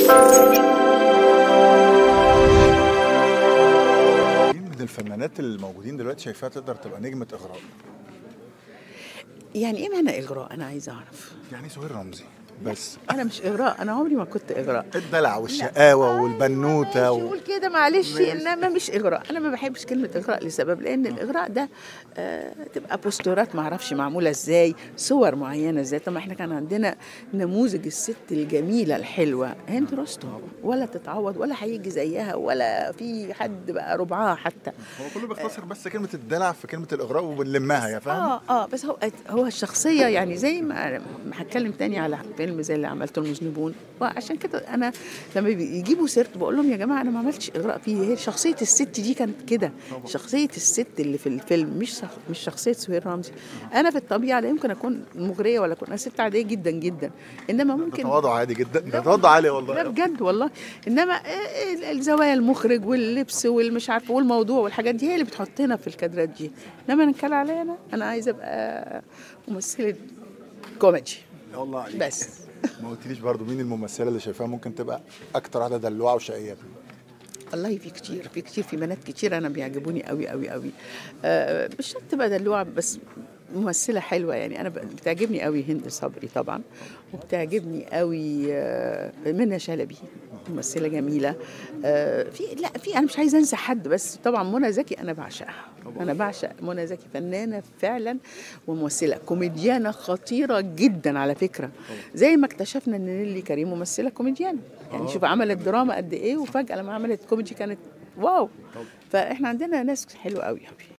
مين من الفنانات الموجودين دلوقتي شايفاها تقدر تبقى نجمة إغراء؟ يعني ايه معنى اغراء انا عايزه اعرف يعني سهير رمزي بس انا مش اغراء انا عمري ما كنت اغراء الدلع والشقاوة والبنوتة ماشي و... قول كده معلش ماشي. انما مش اغراء انا ما بحبش كلمه اغراء لسبب لان الاغراء ده آه تبقى بوستورات ما اعرفش معموله ازاي صور معينه ازاي طب ما احنا كان عندنا نموذج الست الجميله الحلوه هند رستم ولا تتعوض ولا هيجي زيها ولا في حد بقى ربعها حتى هو كله بيختصر بس كلمة الدلع في كلمة الإغراء وبنلمها يا فاهم؟ اه اه بس هو هو الشخصيه يعني زي ما ما هتكلم تاني على فيلم زي اللي عملته المذنبون وعشان كده انا لما بيجيبوا سيرته بقول لهم يا جماعه انا ما عملتش اغراء فيه هي شخصيه الست دي كانت كده شخصيه الست اللي في الفيلم مش شخ... مش شخصيه سهير رمزي انا في الطبيعه لا يمكن اكون مغريه ولا اكون انا ست عاديه جدا جدا انما ده ممكن تواضع عادي جدا ده تواضع عالي لا والله بجد والله انما ال- الزوايا المخرج واللبس والمش عارفه والموضوع والحاجات دي هي اللي بتحطنا في الكادرات دي انما نتكلم عليا انا انا عايزه ابقى ممثله كوميدي لا والله عليك بس ما قلتليش برضو مين الممثلة اللي شايفاها ممكن تبقى أكتر واحدة دلوعة وشقية والله في كتير في كتير في بنات كتير انا بيعجبوني قوي قوي قوي آه مش شرط تبقى دلوعه بس ممثله حلوه يعني انا ب- بتعجبني قوي هند صبري طبعا وبتعجبني قوي آه منى شلبي ممثله جميله آه في لا في انا مش عايزه انسى حد بس طبعا منى زكي انا بعشقها انا بعشق منى زكي فنانه فعلا وممثله كوميديانه خطيره جدا على فكره زي ما اكتشفنا ان نيلي كريم ممثله كوميديانه يعني شوف عملت دراما قد ايه وفجاه لما عملت كوميدي كانت واو فاحنا عندنا ناس حلوه قوي قوي